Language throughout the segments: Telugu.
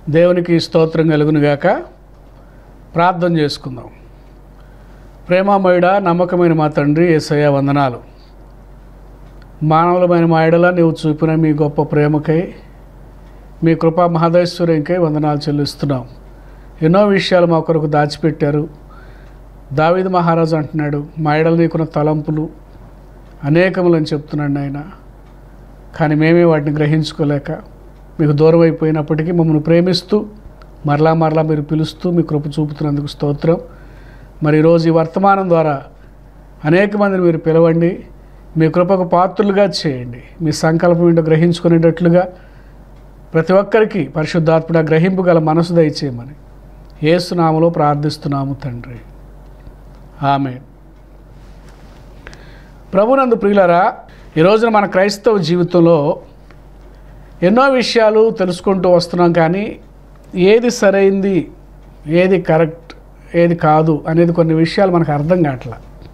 దేవునికి స్తోత్రం కలుగునుగాక ప్రార్థన చేసుకుందాం ప్రేమామయుడ నమ్మకమైన మా తండ్రి ఏసయ్య వందనాలు మానవులమైన మా ఎడల నీవు చూపిన మీ గొప్ప ప్రేమకై మీ కృపా మహదైశ్వర్యంకై వందనాలు చెల్లిస్తున్నాం ఎన్నో విషయాలు మా కొరకు దాచిపెట్టారు దావీదు మహారాజు అంటున్నాడు మా ఎడల నీకున్న తలంపులు అనేకములని చెప్తున్నాడు ఆయన కానీ మేమే వాటిని గ్రహించుకోలేక మీకు దూరం అయిపోయినప్పటికీ మమ్మల్ని ప్రేమిస్తూ మరలా మరలా మీరు పిలుస్తూ మీ కృప చూపుతున్నందుకు స్తోత్రం మరి ఈరోజు ఈ వర్తమానం ద్వారా అనేక మందిని మీరు పిలవండి మీ కృపకు పాత్రులుగా చేయండి మీ సంకల్పం ఏంటో గ్రహించుకునేటట్లుగా ప్రతి ఒక్కరికి పరిశుద్ధాత్ముడ గ్రహింపు గల మనసు దయచేయమని ఏసునామలో ప్రార్థిస్తున్నాము తండ్రి ఆమె ప్రభునందు ప్రియులరా ఈ రోజున మన క్రైస్తవ జీవితంలో ఎన్నో విషయాలు తెలుసుకుంటూ వస్తున్నాం కానీ ఏది సరైంది ఏది కరెక్ట్ ఏది కాదు అనేది కొన్ని విషయాలు మనకు అర్థం కావట్లా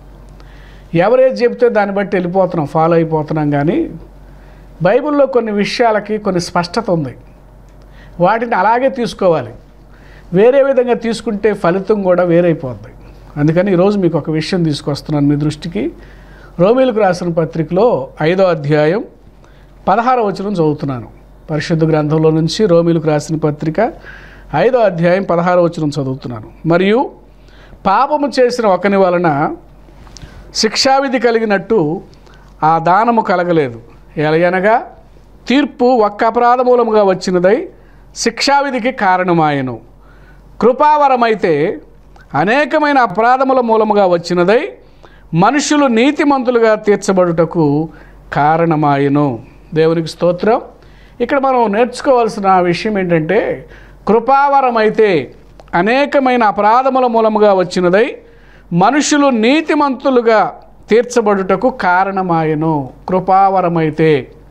ఎవరేది చెప్తే దాన్ని బట్టి వెళ్ళిపోతున్నాం ఫాలో అయిపోతున్నాం కానీ బైబిల్లో కొన్ని విషయాలకి కొన్ని స్పష్టత ఉంది వాటిని అలాగే తీసుకోవాలి వేరే విధంగా తీసుకుంటే ఫలితం కూడా వేరైపోద్ది అందుకని ఈరోజు మీకు ఒక విషయం తీసుకొస్తున్నాను మీ దృష్టికి రోమిలకు రాసిన పత్రికలో ఐదో అధ్యాయం పదహార వచనం చదువుతున్నాను పరిశుద్ధ గ్రంథంలో నుంచి రోమిలకు రాసిన పత్రిక ఐదో అధ్యాయం పదహార వచనం చదువుతున్నాను మరియు పాపము చేసిన ఒకని వలన శిక్షావిధి కలిగినట్టు ఆ దానము కలగలేదు ఎలయనగా తీర్పు ఒక్క అపరాధ మూలముగా వచ్చినదై శిక్షావిధికి కారణమాయను కృపావరమైతే అనేకమైన అపరాధముల మూలముగా వచ్చినదై మనుషులు నీతిమంతులుగా తీర్చబడుటకు కారణమాయను దేవునికి స్తోత్రం ఇక్కడ మనం నేర్చుకోవాల్సిన విషయం ఏంటంటే కృపావరమైతే అనేకమైన అపరాధముల మూలముగా వచ్చినదై మనుషులు నీతిమంతులుగా తీర్చబడుటకు కారణమాయను కృపావరమైతే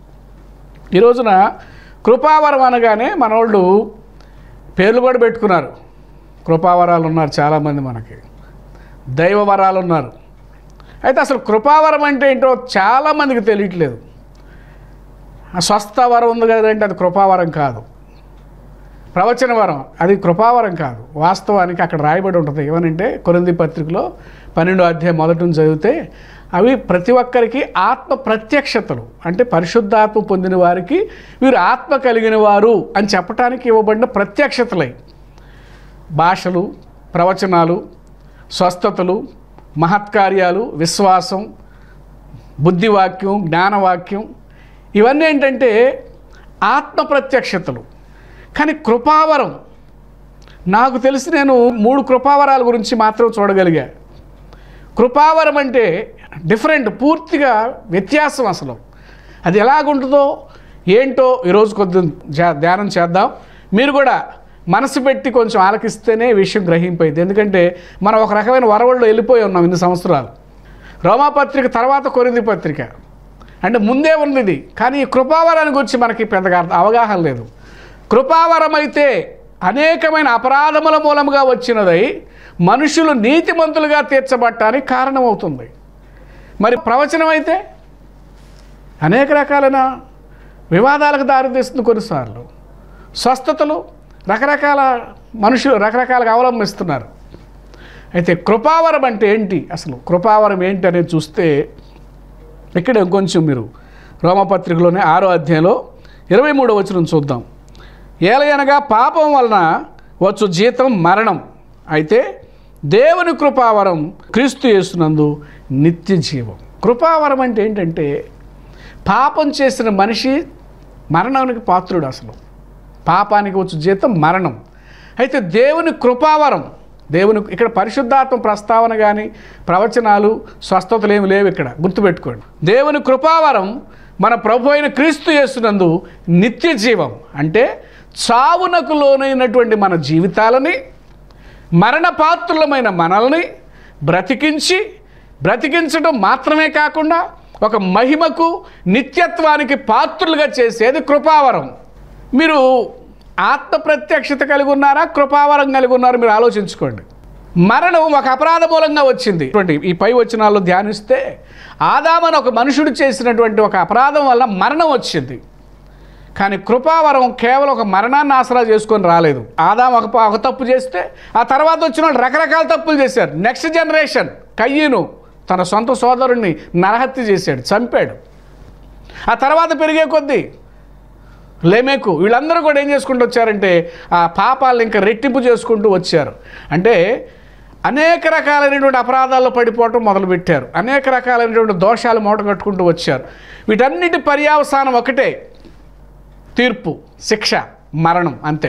ఈ రోజున కృపావరం అనగానే మనోళ్ళు పేర్లు కూడా పెట్టుకున్నారు కృపావరాలు ఉన్నారు చాలామంది మనకి దైవ వరాలు ఉన్నారు అయితే అసలు కృపావరం అంటే ఏంటో చాలామందికి తెలియట్లేదు ఆ స్వస్థ వరం ఉంది కదంటే అది కృపావరం కాదు ప్రవచన వరం అది కృపావరం కాదు వాస్తవానికి అక్కడ రాయబడి ఉంటుంది ఏమనంటే కొరింది పత్రికలో పన్నెండో అధ్యాయం మొదటి నుంచి చదివితే అవి ప్రతి ఒక్కరికి ఆత్మ ప్రత్యక్షతలు అంటే పరిశుద్ధాత్మ పొందిన వారికి వీరు ఆత్మ కలిగిన వారు అని చెప్పడానికి ఇవ్వబడిన ప్రత్యక్షతలై భాషలు ప్రవచనాలు స్వస్థతలు మహత్కార్యాలు విశ్వాసం బుద్ధివాక్యం జ్ఞానవాక్యం ఇవన్నీ ఏంటంటే ఆత్మ ప్రత్యక్షతలు కానీ కృపావరం నాకు తెలిసి నేను మూడు కృపావరాల గురించి మాత్రం చూడగలిగా కృపావరం అంటే డిఫరెంట్ పూర్తిగా వ్యత్యాసం అసలు అది ఎలాగుంటుందో ఏంటో ఈరోజు కొద్ది జా- ధ్యానం చేద్దాం మీరు కూడా మనసు పెట్టి కొంచెం ఆలకిస్తేనే ఈ విషయం గ్రహింపైంది ఎందుకంటే మనం ఒక రకమైన వరవల్లో వెళ్ళిపోయి ఉన్నాం ఇన్ని సంవత్సరాలు రోమాపత్రిక తర్వాత కొరింది పత్రిక అంటే ముందే ఉంది ఇది కానీ ఈ కృపావరాన్ని గురించి మనకి పెద్దగా అర్థ- అవగాహన లేదు కృపావరం అయితే అనేకమైన అపరాధముల మూలముగా వచ్చినదై మనుషులు నీతిమంతులుగా తీర్చబట్టానికి కారణమవుతుంది మరి ప్రవచనం అయితే అనేక రకాలైన వివాదాలకు దారితీస్తుంది కొన్నిసార్లు స్వస్థతలు రకరకాల మనుషులు రకరకాలుగా అవలంబిస్తున్నారు అయితే కృపావరం అంటే ఏంటి అసలు కృపావరం ఏంటి అనేది చూస్తే ఇక్కడ ఇంకొంచెం మీరు రోమపత్రికలోనే ఆరో అధ్యాయంలో ఇరవై మూడో వచనం చూద్దాం ఏలయనగా పాపం వలన వచ్చు జీతం మరణం అయితే దేవుని కృపావరం క్రీస్తు యేసునందు నిత్య జీవం కృపావరం అంటే ఏంటంటే పాపం చేసిన మనిషి మరణానికి పాత్రుడు అసలు పాపానికి వచ్చు జీతం మరణం అయితే దేవుని కృపావరం దేవుని ఇక్కడ పరిశుద్ధాత్మ ప్రస్తావన కానీ ప్రవచనాలు స్వస్థతలు ఏమి లేవు ఇక్కడ గుర్తుపెట్టుకోండి దేవుని కృపావరం మన ప్రభు అయిన క్రీస్తు యేసునందు నిత్య జీవం అంటే చావునకు లోనైనటువంటి మన జీవితాలని మరణపాత్రులమైన మనల్ని బ్రతికించి బ్రతికించడం మాత్రమే కాకుండా ఒక మహిమకు నిత్యత్వానికి పాత్రులుగా చేసేది కృపావరం మీరు ఆత్మ ప్రత్యక్షత కలిగి ఉన్నారా కృపావరం కలిగి ఉన్నారా మీరు ఆలోచించుకోండి మరణం ఒక అపరాధ మూలంగా వచ్చింది ఇటువంటి ఈ పై వచనాల్లో ధ్యానిస్తే ఆదామని ఒక మనుషుడు చేసినటువంటి ఒక అపరాధం వల్ల మరణం వచ్చింది కానీ కృపావరం కేవలం ఒక మరణాన్ని ఆసరా చేసుకొని రాలేదు ఆదాం ఒక ప- ఒక తప్పు చేస్తే ఆ తర్వాత వచ్చిన వాళ్ళు రకరకాల తప్పులు చేశారు నెక్స్ట్ జనరేషన్ కయ్యను తన సొంత సోదరుణ్ణి నరహత్య చేశాడు చంపాడు ఆ తర్వాత పెరిగే కొద్దీ లేమేకు వీళ్ళందరూ కూడా ఏం చేసుకుంటూ వచ్చారంటే ఆ పాపాలను ఇంకా రెట్టింపు చేసుకుంటూ వచ్చారు అంటే అనేక రకాలైనటువంటి అపరాధాల్లో పడిపోవటం మొదలుపెట్టారు అనేక రకాలైనటువంటి దోషాలు మూట కట్టుకుంటూ వచ్చారు వీటన్నిటి పర్యావసానం ఒకటే తీర్పు శిక్ష మరణం అంతే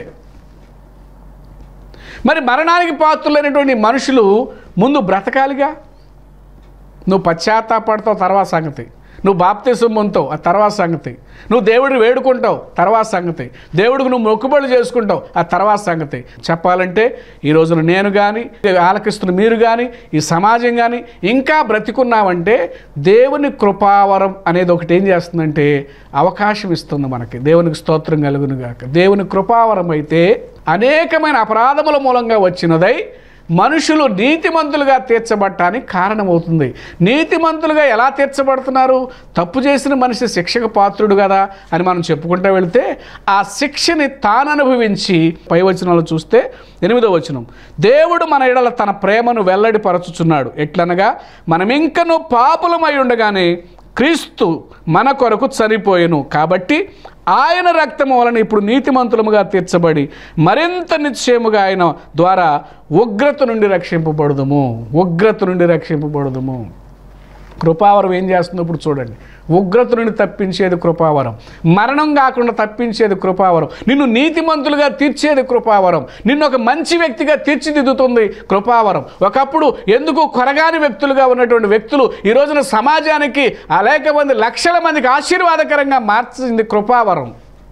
మరి మరణానికి పాత్రులైనటువంటి మనుషులు ముందు బ్రతకాలిగా నువ్వు పశ్చాత్తాపడతావు తర్వాత సంగతి నువ్వు బాప్తిసం పొందుతావు ఆ తర్వాత సంగతి నువ్వు దేవుడిని వేడుకుంటావు తర్వాత సంగతి దేవుడికి నువ్వు మొక్కుబడులు చేసుకుంటావు ఆ తర్వాత సంగతి చెప్పాలంటే ఈ రోజున నేను కానీ ఆలకిస్తున్న మీరు కానీ ఈ సమాజం కానీ ఇంకా బ్రతికున్నామంటే దేవుని కృపావరం అనేది ఒకటి ఏం చేస్తుందంటే అవకాశం ఇస్తుంది మనకి దేవునికి స్తోత్రం కలుగును గాక దేవుని కృపావరం అయితే అనేకమైన అపరాధముల మూలంగా వచ్చినదై మనుషులు నీతిమంతులుగా తీర్చబడటానికి కారణమవుతుంది నీతిమంతులుగా ఎలా తీర్చబడుతున్నారు తప్పు చేసిన మనిషి శిక్షకు పాత్రుడు కదా అని మనం చెప్పుకుంటూ వెళితే ఆ శిక్షని తాను అనుభవించి పై వచనాలు చూస్తే ఎనిమిదో వచనం దేవుడు మన ఎడల తన ప్రేమను వెల్లడిపరచుచున్నాడు ఎట్లనగా మనం ఇంకను పాపులమై ఉండగానే క్రీస్తు మన కొరకు చనిపోయెను కాబట్టి ఆయన రక్తము వలన ఇప్పుడు నీతిమంతులముగా తీర్చబడి మరింత నిశ్చయముగా ఆయన ద్వారా ఉగ్రత నుండి రక్షింపబడదుము ఉగ్రత నుండి రక్షింపబడదుము కృపావరం ఏం చేస్తుందో ఇప్పుడు చూడండి ఉగ్రత నుండి తప్పించేది కృపావరం మరణం కాకుండా తప్పించేది కృపావరం నిన్ను నీతిమంతులుగా తీర్చేది కృపావరం నిన్ను ఒక మంచి వ్యక్తిగా తీర్చిదిద్దుతుంది కృపావరం ఒకప్పుడు ఎందుకు కొరగాని వ్యక్తులుగా ఉన్నటువంటి వ్యక్తులు ఈ రోజున సమాజానికి అనేక మంది లక్షల మందికి ఆశీర్వాదకరంగా మార్చింది కృపావరం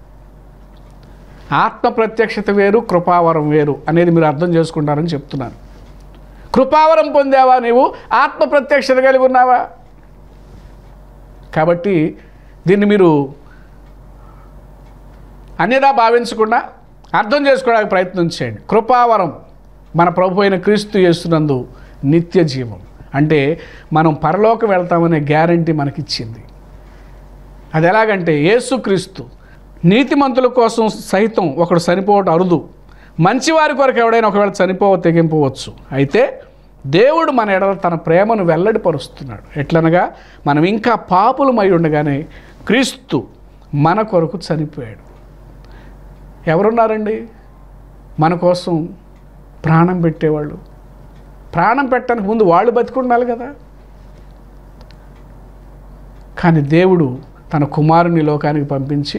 ఆత్మ ప్రత్యక్షత వేరు కృపావరం వేరు అనేది మీరు అర్థం చేసుకుంటారని చెప్తున్నాను కృపావరం పొందావా నీవు ఆత్మ ప్రత్యక్షత కలిగి ఉన్నావా కాబట్టి దీన్ని మీరు అన్యదా భావించకుండా అర్థం చేసుకోవడానికి ప్రయత్నం చేయండి కృపావరం మన ప్రభు అయిన క్రీస్తు చేస్తున్నందు నిత్య జీవం అంటే మనం పరలోకం వెళ్తామనే గ్యారంటీ మనకిచ్చింది అది ఎలాగంటే యేసుక్రీస్తు నీతిమంతుల కోసం సైతం ఒకడు చనిపోవటం అరుదు మంచివారి కొరకు ఎవడైనా ఒకవేళ చనిపోవ తెగింపవచ్చు అయితే దేవుడు మన ఎడల తన ప్రేమను వెల్లడిపరుస్తున్నాడు ఎట్లనగా మనం ఇంకా పాపులమై ఉండగానే క్రీస్తు మన కొరకు చనిపోయాడు ఎవరున్నారండి మన కోసం ప్రాణం పెట్టేవాళ్ళు ప్రాణం పెట్టడానికి ముందు వాళ్ళు బతికుండాలి కదా కానీ దేవుడు తన కుమారుని లోకానికి పంపించి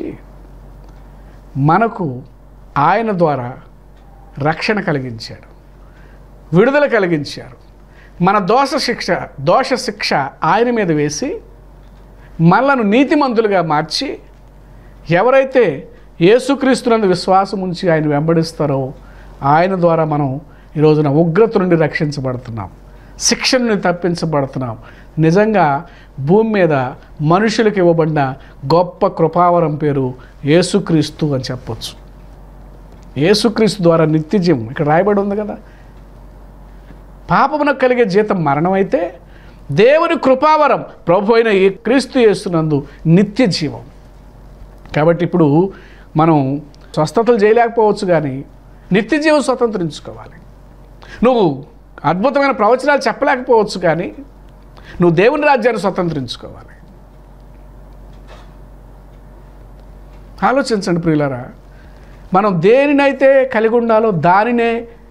మనకు ఆయన ద్వారా రక్షణ కలిగించాడు విడుదల కలిగించారు మన దోష శిక్ష దోష శిక్ష ఆయన మీద వేసి మనలను నీతిమంతులుగా మార్చి ఎవరైతే యేసుక్రీస్తునందు విశ్వాసం ఉంచి ఆయన వెంబడిస్తారో ఆయన ద్వారా మనం ఈ రోజున ఉగ్రత నుండి రక్షించబడుతున్నాం శిక్ష నుండి తప్పించబడుతున్నాం నిజంగా భూమి మీద మనుషులకు ఇవ్వబడిన గొప్ప కృపావరం పేరు యేసుక్రీస్తు అని చెప్పొచ్చు యేసుక్రీస్తు ద్వారా నిత్యజీవం ఇక్కడ రాయబడి ఉంది కదా పాపమునకు కలిగే జీతం మరణం అయితే దేవుని కృపావరం ప్రభు అయిన ఈ క్రీస్తు చేస్తున్నందు నిత్య జీవం కాబట్టి ఇప్పుడు మనం స్వస్థతలు చేయలేకపోవచ్చు కానీ నిత్య జీవం స్వతంత్రించుకోవాలి నువ్వు అద్భుతమైన ప్రవచనాలు చెప్పలేకపోవచ్చు కానీ నువ్వు దేవుని రాజ్యాన్ని స్వతంత్రించుకోవాలి ఆలోచించండి ప్రియులరా మనం దేనినైతే కలిగి ఉండాలో దానినే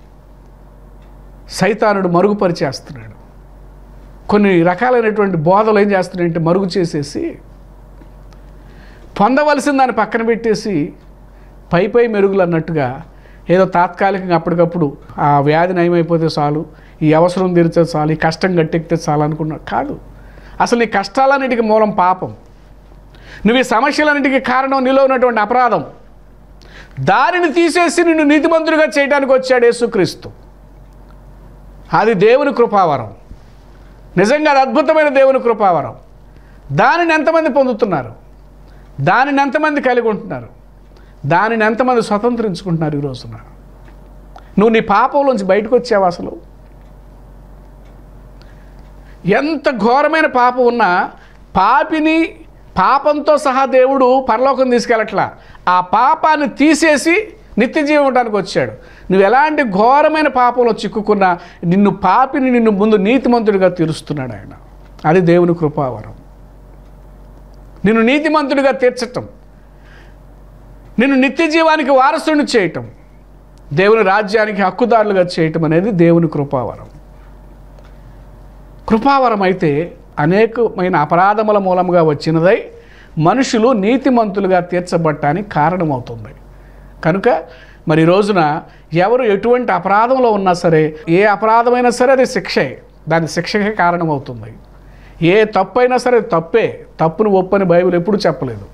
సైతానుడు మరుగుపరిచేస్తున్నాడు కొన్ని రకాలైనటువంటి బోధలు ఏం చేస్తున్నాయంటే మరుగు చేసేసి పొందవలసిన దాన్ని పక్కన పెట్టేసి పై పై మెరుగులు అన్నట్టుగా ఏదో తాత్కాలికంగా అప్పటికప్పుడు ఆ వ్యాధి నయమైపోతే చాలు ఈ అవసరం తీరితే చాలు ఈ కష్టం గట్టెక్కితే చాలు అనుకున్నా కాదు అసలు ఈ కష్టాలన్నిటికీ మూలం పాపం నువ్వు ఈ సమస్యలన్నిటికీ కారణం నీలో ఉన్నటువంటి అపరాధం దానిని తీసేసి నిన్ను నీతిమంతుడిగా చేయడానికి వచ్చాడు యేసుక్రీస్తు అది దేవుని కృపావరం నిజంగా అది అద్భుతమైన దేవుని కృపావరం దానిని ఎంతమంది పొందుతున్నారు దానిని ఎంతమంది కలిగి ఉంటున్నారు దానిని ఎంతమంది స్వతంత్రించుకుంటున్నారు ఈ రోజున నువ్వు నీ పాపంలోంచి బయటకు వచ్చావు అసలు ఎంత ఘోరమైన పాపం ఉన్నా పాపిని పాపంతో సహా దేవుడు పరలోకం తీసుకెళ్ళట్లా ఆ పాపాన్ని తీసేసి నిత్య జీవం ఉండడానికి వచ్చాడు నువ్వు ఎలాంటి ఘోరమైన పాపంలో చిక్కుకున్నా నిన్ను పాపిని నిన్ను ముందు నీతిమంతుడిగా తీరుస్తున్నాడు ఆయన అది దేవుని కృపావరం నిన్ను నీతిమంతుడిగా తీర్చటం నిన్ను నిత్య జీవానికి వారసుని చేయటం దేవుని రాజ్యానికి హక్కుదారులుగా చేయటం అనేది దేవుని కృపావరం కృపావరం అయితే అనేకమైన అపరాధముల మూలంగా వచ్చినదై మనుషులు నీతిమంతులుగా తీర్చబట్టానికి కారణమవుతుంది కనుక మరి ఈ రోజున ఎవరు ఎటువంటి అపరాధంలో ఉన్నా సరే ఏ అపరాధమైనా సరే అది శిక్షే దాని శిక్షకే కారణమవుతుంది ఏ తప్పు అయినా సరే తప్పే తప్పును ఒప్పని బైబిల్ ఎప్పుడు చెప్పలేదు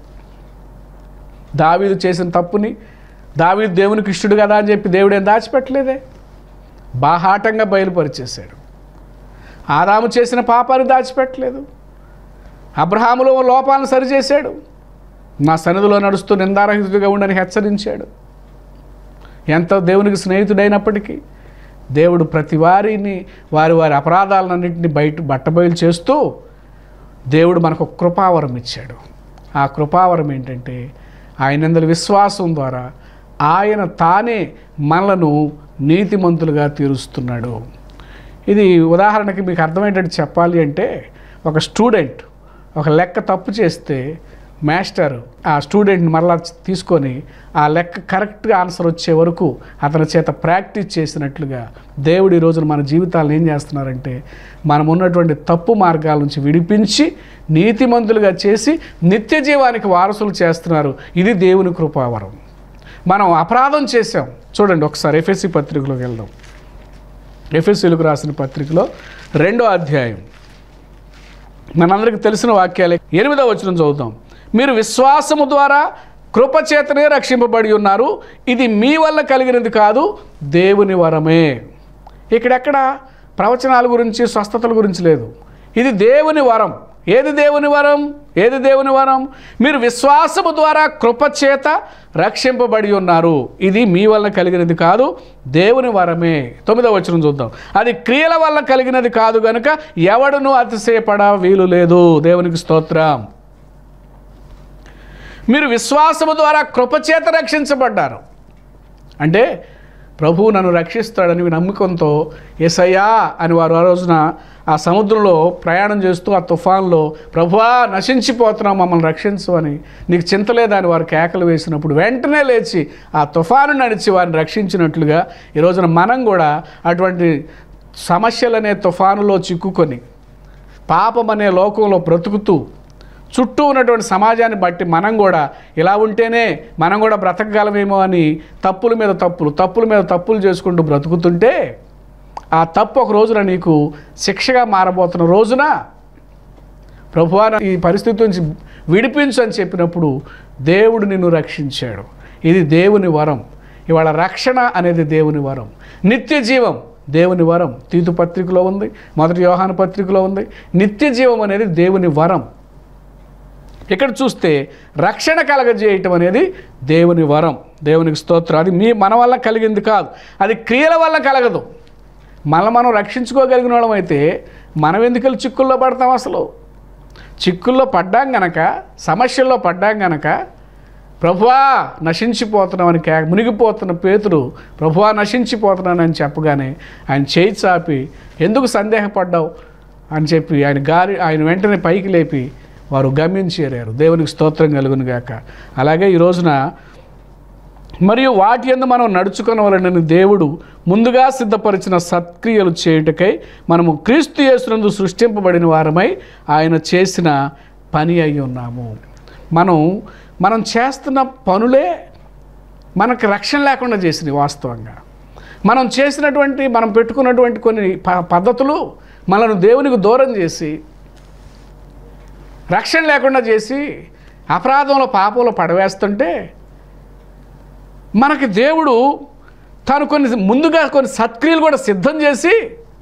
దావీదు చేసిన తప్పుని దావీదు దేవునికి ఇష్టడు కదా అని చెప్పి దేవుడు ఏం దాచిపెట్టలేదే బాహాటంగా బయలుపరిచేశాడు ఆదాము చేసిన పాపాన్ని దాచిపెట్టలేదు అబ్రహాములో లోపాలను సరిచేశాడు నా సన్నిధిలో నడుస్తూ నిందారహితుడిగా ఉండని హెచ్చరించాడు ఎంత దేవునికి స్నేహితుడైనప్పటికీ దేవుడు ప్రతి వారిని వారి వారి అపరాధాలన్నింటినీ బయట బట్టబయలు చేస్తూ దేవుడు మనకు ఒక కృపావరం ఇచ్చాడు ఆ కృపావరం ఏంటంటే ఆయనందరి విశ్వాసం ద్వారా ఆయన తానే మనలను నీతిమంతులుగా తీరుస్తున్నాడు ఇది ఉదాహరణకి మీకు అర్థమయ్యేటట్టు చెప్పాలి అంటే ఒక స్టూడెంట్ ఒక లెక్క తప్పు చేస్తే మాస్టర్ ఆ స్టూడెంట్ని మరలా తీసుకొని ఆ లెక్క కరెక్ట్గా ఆన్సర్ వచ్చే వరకు అతని చేత ప్రాక్టీస్ చేసినట్లుగా దేవుడు ఈ రోజున మన జీవితాలను ఏం చేస్తున్నారంటే మనం ఉన్నటువంటి తప్పు మార్గాల నుంచి విడిపించి నీతిమంతులుగా చేసి నిత్య జీవానికి వారసులు చేస్తున్నారు ఇది దేవుని కృపావరం మనం అపరాధం చేసాం చూడండి ఒకసారి ఎఫ్ఎస్సి పత్రికలోకి వెళ్దాం ఎఫ్ఎస్సీలకు రాసిన పత్రికలో రెండో అధ్యాయం మనందరికీ తెలిసిన వాక్యాలే ఎనిమిదో వచనం చదువుతాం మీరు విశ్వాసము ద్వారా కృపచేతనే రక్షింపబడి ఉన్నారు ఇది మీ వల్ల కలిగినది కాదు దేవుని వరమే ఇక్కడెక్కడ ప్రవచనాల గురించి స్వస్థతల గురించి లేదు ఇది దేవుని వరం ఏది దేవుని వరం ఏది దేవుని వరం మీరు విశ్వాసము ద్వారా కృపచేత రక్షింపబడి ఉన్నారు ఇది మీ వల్ల కలిగినది కాదు దేవుని వరమే తొమ్మిదవ వచనం చూద్దాం అది క్రియల వల్ల కలిగినది కాదు గనుక ఎవడును అతిశయపడ వీలు లేదు దేవునికి స్తోత్రం మీరు విశ్వాసము ద్వారా కృపచేత రక్షించబడ్డారు అంటే ప్రభువు నన్ను రక్షిస్తాడని నమ్మకంతో ఎసయ్యా అని వారు ఆ రోజున ఆ సముద్రంలో ప్రయాణం చేస్తూ ఆ తుఫాన్లో ప్రభువా నశించిపోతున్నాం మమ్మల్ని రక్షించు అని నీకు చింత లేదా అని వారు కేకలు వేసినప్పుడు వెంటనే లేచి ఆ తుఫాను నడిచి వారిని రక్షించినట్లుగా ఈ రోజున మనం కూడా అటువంటి సమస్యలనే తుఫానులో చిక్కుకొని పాపం అనే లోకంలో బ్రతుకుతూ చుట్టూ ఉన్నటువంటి సమాజాన్ని బట్టి మనం కూడా ఇలా ఉంటేనే మనం కూడా బ్రతకగలమేమో అని తప్పుల మీద తప్పులు తప్పుల మీద తప్పులు చేసుకుంటూ బ్రతుకుతుంటే ఆ తప్పు ఒక రోజున నీకు శిక్షగా మారబోతున్న రోజున ప్రభువా ఈ పరిస్థితి నుంచి విడిపించు అని చెప్పినప్పుడు దేవుడు నిన్ను రక్షించాడు ఇది దేవుని వరం ఇవాళ రక్షణ అనేది దేవుని వరం నిత్య జీవం దేవుని వరం తీతు పత్రికలో ఉంది మొదటి యోహాను పత్రికలో ఉంది నిత్య జీవం అనేది దేవుని వరం ఇక్కడ చూస్తే రక్షణ కలగజేయటం అనేది దేవుని వరం దేవునికి స్తోత్రం అది మీ మన వల్ల కలిగింది కాదు అది క్రియల వల్ల కలగదు మనం మనం రక్షించుకోగలిగిన వాళ్ళం అయితే మనం ఎందుకు చిక్కుల్లో పడతాం అసలు చిక్కుల్లో పడ్డాం గనక సమస్యల్లో పడ్డాం గనక ప్రభువా నశించిపోతున్నామని కే మునిగిపోతున్న పేతుడు ప్రభువా నశించిపోతున్నానని చెప్పగానే ఆయన చేయి చాపి ఎందుకు సందేహపడ్డావు అని చెప్పి ఆయన గారి ఆయన వెంటనే పైకి లేపి వారు గమ్యం చేరారు దేవునికి స్తోత్రం కలుగును గాక అలాగే ఈ రోజున మరియు వాటి ఎందు మనం నడుచుకొనవలనని దేవుడు ముందుగా సిద్ధపరిచిన సత్క్రియలు చేయుటకై మనము క్రీస్తు యేసునందు సృష్టింపబడిన వారమై ఆయన చేసిన పని అయి ఉన్నాము మనం మనం చేస్తున్న పనులే మనకు రక్షణ లేకుండా చేసినవి వాస్తవంగా మనం చేసినటువంటి మనం పెట్టుకున్నటువంటి కొన్ని ప- పద్ధతులు మనను దేవునికి దూరం చేసి రక్షణ లేకుండా చేసి అపరాధంలో పాపంలో పడవేస్తుంటే మనకి దేవుడు తాను కొన్ని ముందుగా కొన్ని సత్క్రియలు కూడా సిద్ధం చేసి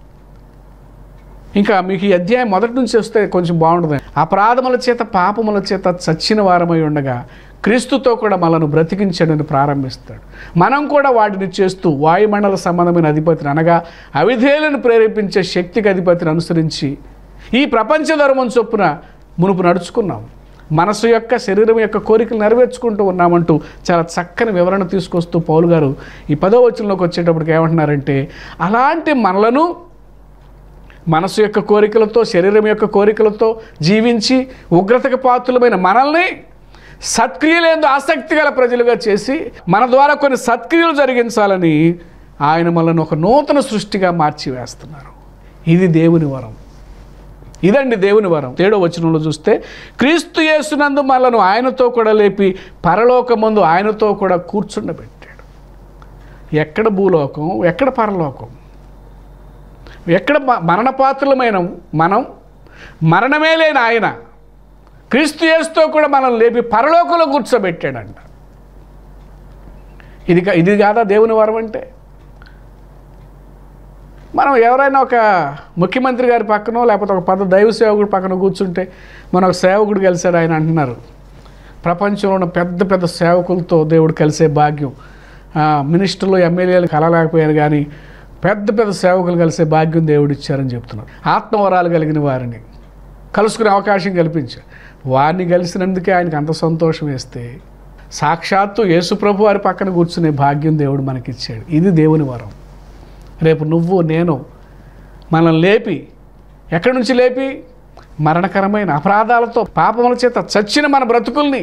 ఇంకా మీకు ఈ అధ్యాయం మొదటి నుంచి వస్తే కొంచెం బాగుంటుంది అపరాధముల చేత పాపముల చేత చచ్చిన వారమై ఉండగా క్రీస్తుతో కూడా మనను బ్రతికించడని ప్రారంభిస్తాడు మనం కూడా వాటిని చేస్తూ వాయుమండల సంబంధమైన అధిపతిని అనగా అవిధేయులను ప్రేరేపించే శక్తికి అధిపతిని అనుసరించి ఈ ప్రపంచ ధర్మం చొప్పున మునుపు నడుచుకున్నాం మనసు యొక్క శరీరం యొక్క కోరికలు నెరవేర్చుకుంటూ ఉన్నామంటూ చాలా చక్కని వివరణ తీసుకొస్తూ పౌలు గారు ఈ పదో వచనంలోకి వచ్చేటప్పటికి ఏమంటున్నారంటే అలాంటి మనలను మనసు యొక్క కోరికలతో శరీరం యొక్క కోరికలతో జీవించి ఉగ్రతకు పాత్రులమైన మనల్ని సత్క్రియలేందు ఆసక్తి గల ప్రజలుగా చేసి మన ద్వారా కొన్ని సత్క్రియలు జరిగించాలని ఆయన మనల్ని ఒక నూతన సృష్టిగా మార్చివేస్తున్నారు ఇది దేవుని వరం ఇదండి దేవుని వరం ఏడో వచనంలో చూస్తే క్రీస్తు యేసునందు మనలను ఆయనతో కూడా లేపి పరలోకమందు ఆయనతో కూడా కూర్చుండబెట్టాడు ఎక్కడ భూలోకం ఎక్కడ పరలోకం ఎక్కడ మ- మరణపాత్రులమైన మనం మరణమే లేని ఆయన క్రీస్తు యేసుతో కూడా మనల్ని లేపి పరలోకంలో కూర్చోబెట్టాడంట ఇది కా- ఇది కాదా దేవుని వరం అంటే మనం ఎవరైనా ఒక ముఖ్యమంత్రి గారి పక్కనో లేకపోతే ఒక పెద్ద దైవ సేవకుడి పక్కన కూర్చుంటే మన ఒక సేవకుడు కలిశాడు ఆయన అంటున్నారు ప్రపంచంలో ఉన్న పెద్ద పెద్ద సేవకులతో దేవుడు కలిసే భాగ్యం ఆ, మినిస్టర్లు ఎమ్మెల్యేలు కలలేకపోయారు కానీ పెద్ద పెద్ద సేవకులు కలిసే భాగ్యం దేవుడు ఇచ్చారని చెప్తున్నారు ఆత్మవరాలు కలిగిన వారిని కలుసుకునే అవకాశం కల్పించారు వారిని కలిసినందుకే ఆయనకు అంత సంతోషం వేస్తే సాక్షాత్తు యేసుప్రభు వారి పక్కన కూర్చునే భాగ్యం దేవుడు మనకిచ్చాడు ఇది దేవుని వరం రేపు నువ్వు నేను మనల్ని లేపి ఎక్కడి నుంచి లేపి మరణకరమైన అపరాధాలతో పాపముల చేత చచ్చిన మన బ్రతుకుల్ని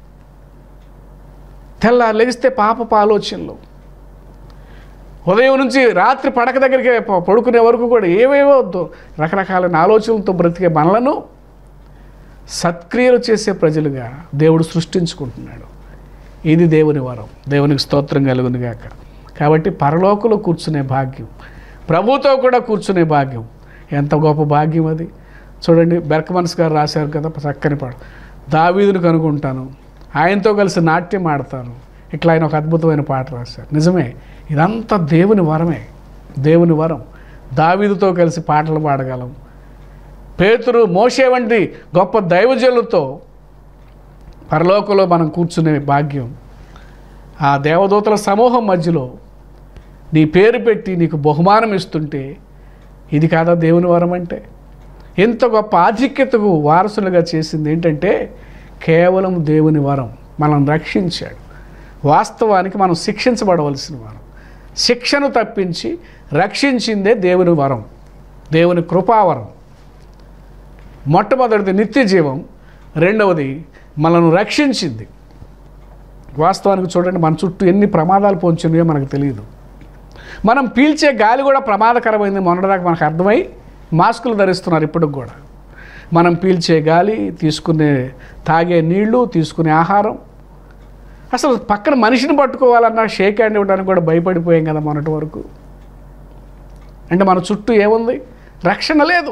తెల్లారు లెగిస్తే పాపపు ఆలోచనలు ఉదయం నుంచి రాత్రి పడక దగ్గరికి ప- పడుకునే వరకు కూడా ఏవేవో దో- రకరకాలైన ఆలోచనలతో బ్రతికే మనలను సత్క్రియలు చేసే ప్రజలుగా దేవుడు సృష్టించుకుంటున్నాడు ఇది దేవుని వరం దేవునికి స్తోత్రం కలుగును గాక కాబట్టి పరలోకులో కూర్చునే భాగ్యం ప్రభుతో కూడా కూర్చునే భాగ్యం ఎంత గొప్ప భాగ్యం అది చూడండి బెర్కమన్స్ గారు రాశారు కదా చక్కని పాట దావీదును కనుక్కుంటాను ఆయనతో కలిసి నాట్యం ఆడతాను ఇట్లా ఆయన ఒక అద్భుతమైన పాట రాశారు నిజమే ఇదంతా దేవుని వరమే దేవుని వరం దావీదుతో కలిసి పాటలు పాడగలం పేతురు మోషే వంటి గొప్ప దైవజనులతో పరలోకంలో మనం కూర్చునే భాగ్యం ఆ దేవదూతల సమూహం మధ్యలో నీ పేరు పెట్టి నీకు బహుమానం ఇస్తుంటే ఇది కాదా దేవుని వరం అంటే ఎంత గొప్ప ఆధిక్యతకు వారసులుగా చేసింది ఏంటంటే కేవలం దేవుని వరం మనం రక్షించాడు వాస్తవానికి మనం శిక్షించబడవలసిన వారం శిక్షను తప్పించి రక్షించిందే దేవుని వరం దేవుని కృపావరం మొట్టమొదటిది నిత్య జీవం రెండవది మనను రక్షించింది వాస్తవానికి చూడండి మన చుట్టూ ఎన్ని ప్రమాదాలు పొంచినాయో మనకు తెలియదు మనం పీల్చే గాలి కూడా ప్రమాదకరమైంది మొన్నటిదాకా మనకు అర్థమై మాస్కులు ధరిస్తున్నారు ఇప్పటికి కూడా మనం పీల్చే గాలి తీసుకునే తాగే నీళ్లు తీసుకునే ఆహారం అసలు పక్కన మనిషిని పట్టుకోవాలన్నా షేక్ హ్యాండ్ ఇవ్వడానికి కూడా భయపడిపోయాం కదా మొన్నటి వరకు అంటే మన చుట్టూ ఏముంది రక్షణ లేదు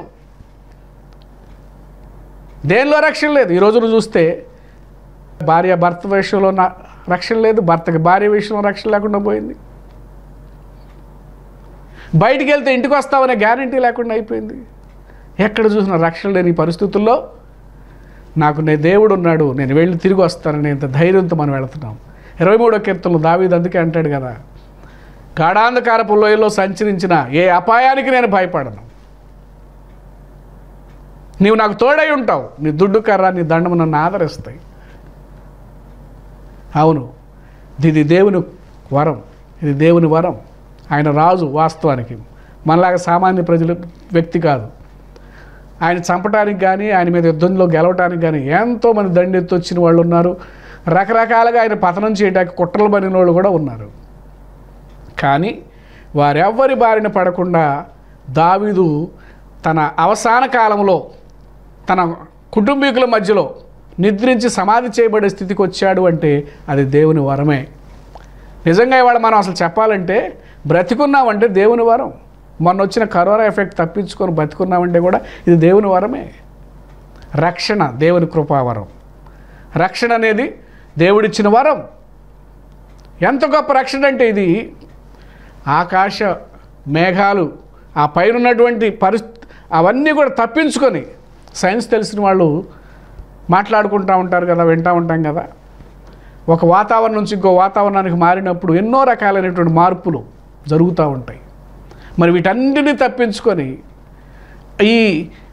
దేనిలో రక్షణ లేదు ఈ రోజున చూస్తే భార్య భర్త విషయంలో నా రక్షణ లేదు భర్తకి భార్య విషయంలో రక్షణ లేకుండా పోయింది బయటికి వెళ్తే ఇంటికి వస్తామనే గ్యారంటీ లేకుండా అయిపోయింది ఎక్కడ చూసిన రక్షణ లేని ఈ పరిస్థితుల్లో నాకు నే దేవుడు ఉన్నాడు నేను వెళ్ళి తిరిగి వస్తానని ఇంత ధైర్యంతో మనం వెళుతున్నాం ఇరవై మూడో కీర్తనలు దావీదు అందుకే అంటాడు కదా గాఢాంధకారపు లోయలో సంచరించిన ఏ అపాయానికి నేను భయపడను నీవు నాకు తోడై ఉంటావు నీ దుడ్డు కర్ర నీ దండము నన్ను ఆదరిస్తాయి అవును ఇది దేవుని వరం ఇది దేవుని వరం ఆయన రాజు వాస్తవానికి మనలాగా సామాన్య ప్రజలు వ్యక్తి కాదు ఆయన చంపడానికి కానీ ఆయన మీద యుద్ధంలో గెలవటానికి కానీ ఎంతోమంది దండెత్తి వచ్చిన వాళ్ళు ఉన్నారు రకరకాలుగా ఆయన పతనం చేయడానికి కుట్రలు పడిన వాళ్ళు కూడా ఉన్నారు కానీ వారెవ్వరి బారిన పడకుండా దావీదు తన అవసాన కాలంలో తన కుటుంబీకుల మధ్యలో నిద్రించి సమాధి చేయబడే స్థితికి వచ్చాడు అంటే అది దేవుని వరమే నిజంగా ఇవాళ మనం అసలు చెప్పాలంటే బ్రతికున్నామంటే దేవుని వరం మొన్న వచ్చిన కరోనా ఎఫెక్ట్ తప్పించుకొని బ్రతికున్నామంటే కూడా ఇది దేవుని వరమే రక్షణ దేవుని కృపావరం రక్షణ అనేది దేవుడిచ్చిన వరం ఎంత గొప్ప రక్షణ అంటే ఇది ఆకాశ మేఘాలు ఆ పైన ఉన్నటువంటి పరిస్థితి అవన్నీ కూడా తప్పించుకొని సైన్స్ తెలిసిన వాళ్ళు మాట్లాడుకుంటూ ఉంటారు కదా వింటూ ఉంటాం కదా ఒక వాతావరణం నుంచి ఇంకో వాతావరణానికి మారినప్పుడు ఎన్నో రకాలైనటువంటి మార్పులు జరుగుతూ ఉంటాయి మరి వీటన్నిటిని తప్పించుకొని ఈ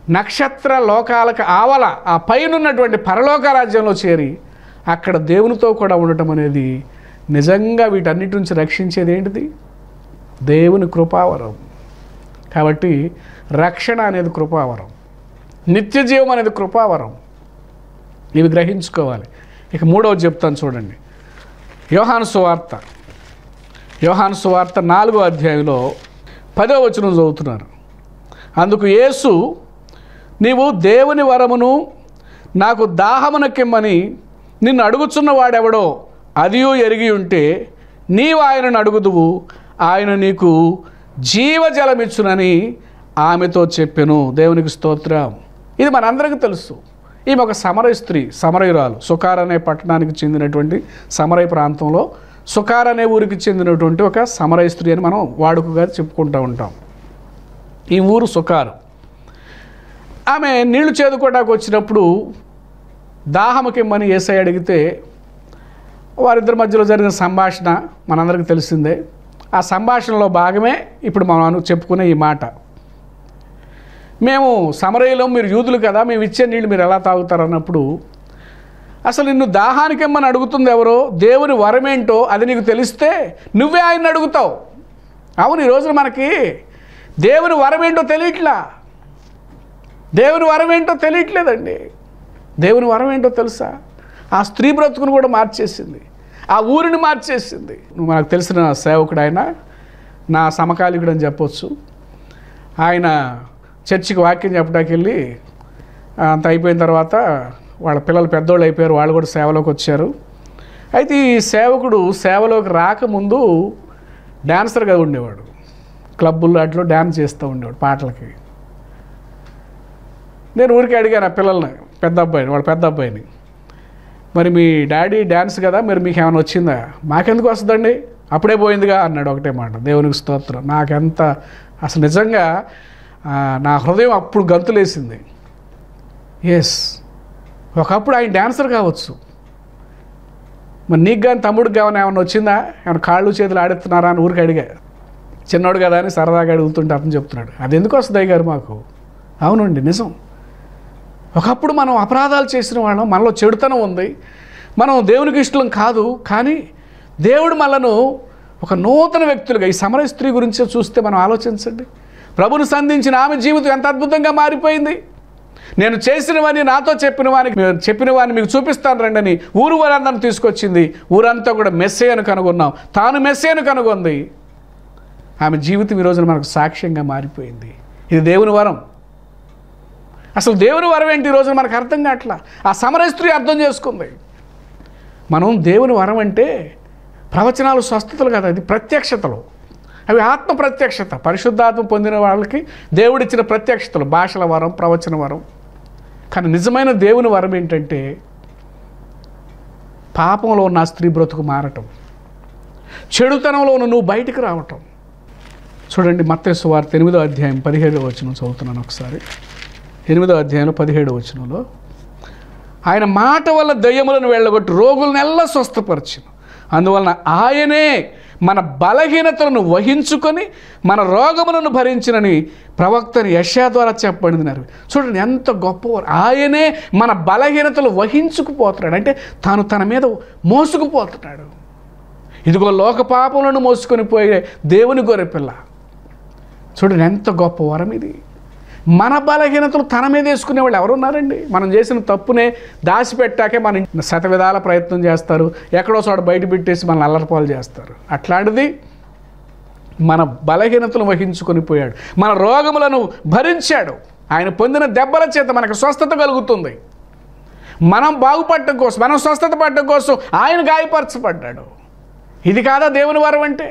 నక్షత్ర లోకాలకు ఆవల ఆ పైనున్నటువంటి పరలోక రాజ్యంలో చేరి అక్కడ దేవునితో కూడా ఉండటం అనేది నిజంగా వీటన్నిటి నుంచి రక్షించేది ఏంటిది దేవుని కృపావరం కాబట్టి రక్షణ అనేది కృపావరం నిత్య జీవం అనేది కృపావరం ఇవి గ్రహించుకోవాలి ఇక మూడవది చెప్తాను చూడండి యోహాను సువార్త యోహాను సువార్త నాలుగో అధ్యాయంలో పదో వచనం చదువుతున్నారు అందుకు యేసు నీవు దేవుని వరమును నాకు దాహమునకిమ్మని నిన్ను అడుగుచున్న వాడెవడో అదియో ఎరిగి ఉంటే నీవు ఆయనను అడుగుదువు ఆయన నీకు జీవజలమిచ్చునని ఆమెతో చెప్పెను దేవునికి స్తోత్రం ఇది మనందరికీ తెలుసు ఈమె ఒక సమరయ స్త్రీ సమరయురాలు సుకార్ అనే పట్టణానికి చెందినటువంటి సమరయ ప్రాంతంలో సుకార్ అనే ఊరికి చెందినటువంటి ఒక సమరయ స్త్రీ అని మనం వాడుకగా చెప్పుకుంటూ ఉంటాం ఈ ఊరు సుకారు ఆమె నీళ్లు చేదుకోవడానికి వచ్చినప్పుడు దాహముకిమ్మని ఏసై అడిగితే వారిద్దరి మధ్యలో జరిగిన సంభాషణ మనందరికీ తెలిసిందే ఆ సంభాషణలో భాగమే ఇప్పుడు మనం అను- చెప్పుకునే ఈ మాట మేము సమరయ్యలో మీరు యూదులు కదా మేము ఇచ్చే నీళ్ళు మీరు ఎలా తాగుతారు అన్నప్పుడు అసలు నిన్ను దాహానికిమ్మని అడుగుతుంది ఎవరో దేవుని వరమేంటో అది నీకు తెలిస్తే నువ్వే ఆయన్ని అడుగుతావు అవును ఈ రోజున మనకి దేవుని వరమేంటో తెలియట్లా దేవుని వరం ఏంటో తెలియట్లేదండి దేవుని వరం ఏంటో తెలుసా ఆ స్త్రీ బ్రతుకును కూడా మార్చేసింది ఆ ఊరిని మార్చేసింది నువ్వు మనకు తెలిసిన సేవకుడు ఆయన నా సమకాలికుడు అని చెప్పొచ్చు ఆయన చర్చికి వాక్యం చెప్పడానికి వెళ్ళి ఆ, అంత అయిపోయిన తర్వాత వాళ్ళ పిల్లలు పెద్దోళ్ళు అయిపోయారు వాళ్ళు కూడా సేవలోకి వచ్చారు అయితే ఈ సేవకుడు సేవలోకి రాకముందు డాన్సర్గా ఉండేవాడు క్లబ్బుల్లో అట్లో డ్యాన్స్ చేస్తూ ఉండేవాడు పాటలకి నేను ఊరికి అడిగాను ఆ పిల్లల్ని పెద్ద అబ్బాయిని వాళ్ళ పెద్ద అబ్బాయిని మరి మీ డాడీ డ్యాన్స్ కదా మరి మీకు ఏమైనా వచ్చిందా మాకెందుకు వస్తుందండి అప్పుడే పోయిందిగా అన్నాడు ఒకటే మాట దేవునికి స్తోత్రం నాకెంత అసలు నిజంగా ఆ, నా హృదయం అప్పుడు గంతులేసింది ఎస్ ఒకప్పుడు ఆయన డాన్సర్ కావచ్చు మరి నీకు కానీ తమ్ముడికి కానీ ఏమైనా వచ్చిందా ఏమైనా కాళ్ళు చేతులు ఆడెత్తున్నారా అని ఊరికి అడిగా చిన్నోడు కదా అని సరదాగా అడుగుతుంటే అతను చెప్తున్నాడు అది ఎందుకు వస్తుంది గారు మాకు అవునండి నిజం ఒకప్పుడు మనం అపరాధాలు చేసిన వాళ్ళం మనలో చెడుతనం ఉంది మనం దేవునికి ఇష్టం కాదు కానీ దేవుడు మనను ఒక నూతన వ్యక్తులుగా ఈ సమర స్త్రీ గురించి చూస్తే మనం ఆలోచించండి ప్రభుని సంధించిన ఆమె జీవితం ఎంత అద్భుతంగా మారిపోయింది నేను చేసినవని నాతో చెప్పిన వానికి చెప్పిన వాడిని మీకు చూపిస్తాను రండి అని ఊరు వారందరిని తీసుకొచ్చింది ఊరంతా కూడా మెస్సేయను కనుగొన్నాం తాను మెస్సేయను కనుగొంది ఆమె జీవితం ఈ రోజున మనకు సాక్ష్యంగా మారిపోయింది ఇది దేవుని వరం అసలు దేవుని వరం ఏంటి ఈ రోజున మనకు అర్థం కావట్లా ఆ సమర స్త్రీ అర్థం చేసుకుంది మనం దేవుని వరం అంటే ప్రవచనాలు స్వస్థతలు కదా అది ప్రత్యక్షతలు అవి ఆత్మ ప్రత్యక్షత పరిశుద్ధాత్మ పొందిన వాళ్ళకి దేవుడిచ్చిన ప్రత్యక్షతలు భాషల వరం ప్రవచన వరం కానీ నిజమైన దేవుని వరం ఏంటంటే పాపంలో ఉన్న ఆ స్త్రీ బ్రతుకు మారటం చెడుతనంలో ఉన్న నువ్వు బయటికి రావటం చూడండి మత్తయి వార్త ఎనిమిదో అధ్యాయం పదిహేడో వచనం చదువుతున్నాను ఒకసారి ఎనిమిదో అధ్యాయంలో పదిహేడో వచనంలో ఆయన మాట వల్ల దయ్యములను వెళ్ళగొట్టి రోగులను ఎల్లా స్వస్థపరిచిన అందువలన ఆయనే మన బలహీనతలను వహించుకొని మన రోగములను భరించినని ప్రవక్తని యశా ద్వారా చెప్పబడినారు చూడండి ఎంత గొప్పవారు ఆయనే మన బలహీనతలు వహించుకుపోతున్నాడు అంటే తాను తన మీద మోసుకుపోతున్నాడు ఇదిగో లోక పాపములను మోసుకొని పోయే దేవుని గొర్రెపిల్ల చూడండి ఎంత గొప్ప వరం ఇది మన బలహీనతలు తన మీద వేసుకునే వాళ్ళు ఎవరున్నారండి మనం చేసిన తప్పునే దాచిపెట్టాకే మన శతవిధాల ప్రయత్నం చేస్తారు ఎక్కడో చోట బయట పెట్టేసి మన అల్లరిపాలు చేస్తారు అట్లాంటిది మన బలహీనతలు వహించుకొని పోయాడు మన రోగములను భరించాడు ఆయన పొందిన దెబ్బల చేత మనకు స్వస్థత కలుగుతుంది మనం బాగుపడటం కోసం మనం స్వస్థత పడటం కోసం ఆయన గాయపరచబడ్డాడు ఇది కాదా దేవుని వరం అంటే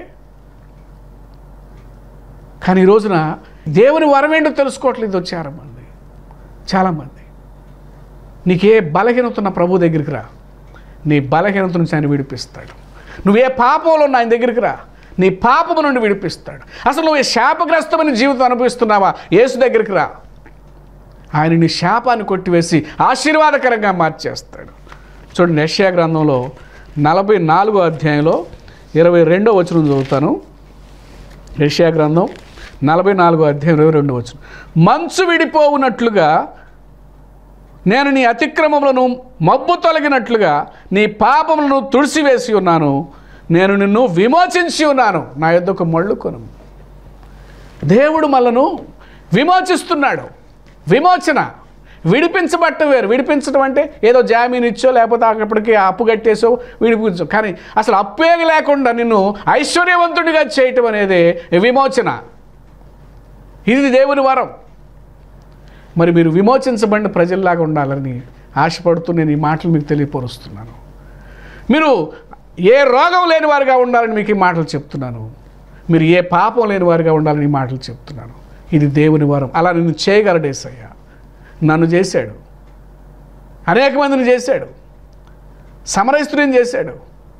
కానీ ఈ రోజున దేవుని వరం ఏంటో తెలుసుకోవట్లేదు చాలామంది చాలామంది నీకే బలహీనత ఉన్న ప్రభు దగ్గరికి రా నీ బలహీనత నుంచి ఆయన విడిపిస్తాడు నువ్వే పాపంలో ఉన్న ఆయన దగ్గరికి రా నీ పాపము నుండి విడిపిస్తాడు అసలు నువ్వు ఈ శాపగ్రస్తమైన జీవితం అనుభవిస్తున్నావా యేసు దగ్గరికి రా ఆయన నీ శాపాన్ని కొట్టివేసి ఆశీర్వాదకరంగా మార్చేస్తాడు చూడండి యెషయా గ్రంథంలో నలభై నాలుగో అధ్యాయంలో ఇరవై రెండో వచనం చదువుతాను యెషయా గ్రంథం నలభై నాలుగో అధ్యాయం ఇరవై రెండు వచ్చిన మంచు విడిపోవునట్లుగా నేను నీ అతిక్రమములను మబ్బు తొలగినట్లుగా నీ పాపములను తుడిసివేసి ఉన్నాను నేను నిన్ను విమోచించి ఉన్నాను నా యొద్దకు మళ్ళుకొను దేవుడు మనను విమోచిస్తున్నాడు విమోచన విడిపించబట్ట వేరు విడిపించడం అంటే ఏదో జామీన్ ఇచ్చో లేకపోతే అక్కడికి అప్పు కట్టేసో విడిపించో కానీ అసలు అప్పే లేకుండా నిన్ను ఐశ్వర్యవంతుడిగా చేయటం అనేది విమోచన ఇది దేవుని వరం మరి మీరు విమోచించబడిన ప్రజల్లాగా ఉండాలని ఆశపడుతూ నేను ఈ మాటలు మీకు తెలియపరుస్తున్నాను మీరు ఏ రోగం లేని వారుగా ఉండాలని మీకు ఈ మాటలు చెప్తున్నాను మీరు ఏ పాపం లేని వారుగా ఉండాలని ఈ మాటలు చెప్తున్నాను ఇది దేవుని వరం అలా నిన్ను చేయగలడేసయ్యా నన్ను చేశాడు అనేక మందిని చేశాడు సమరస్త్రీని చేశాడు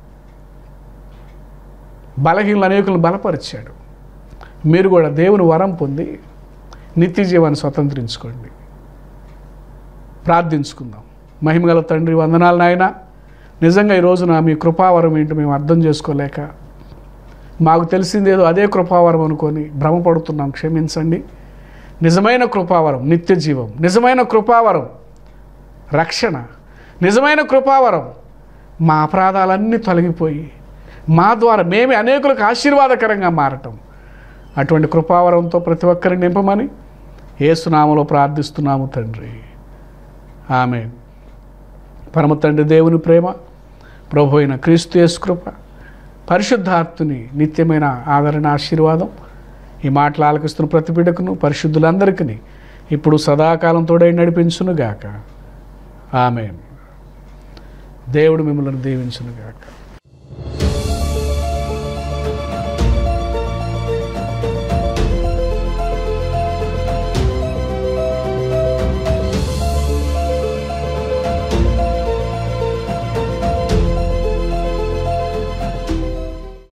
బలహీనలు అనేకులను బలపరిచాడు మీరు కూడా దేవుని వరం పొంది నిత్య జీవాన్ని స్వతంత్రించుకోండి ప్రార్థించుకుందాం మహిమగల తండ్రి వందనాలు నాయన నిజంగా ఈ రోజున మీ కృపావరం ఏంటో మేము అర్థం చేసుకోలేక మాకు తెలిసిందేదో అదే కృపావరం అనుకొని భ్రమపడుతున్నాం క్షమించండి నిజమైన కృపావరం నిత్య జీవం నిజమైన కృపావరం రక్షణ నిజమైన కృపావరం మా అపరాధాలన్నీ తొలగిపోయి మా ద్వారా మేమే అనేకులకు ఆశీర్వాదకరంగా మారటం అటువంటి కృపావరంతో ప్రతి ఒక్కరిని నింపమని ఏసునామలో ప్రార్థిస్తున్నాము తండ్రి ఆమె పరమ తండ్రి దేవుని ప్రేమ ప్రభు అయిన క్రీస్తు యేసు కృప పరిశుద్ధాత్ముని నిత్యమైన ఆదరణ ఆశీర్వాదం ఈ మాటలు ఆలకిస్తున్న ప్రతి బిడ్డకును పరిశుద్ధులందరికీ ఇప్పుడు సదాకాలం తోడై నడిపించునుగాక ఆమె దేవుడు మిమ్మల్ని దీవించునుగాక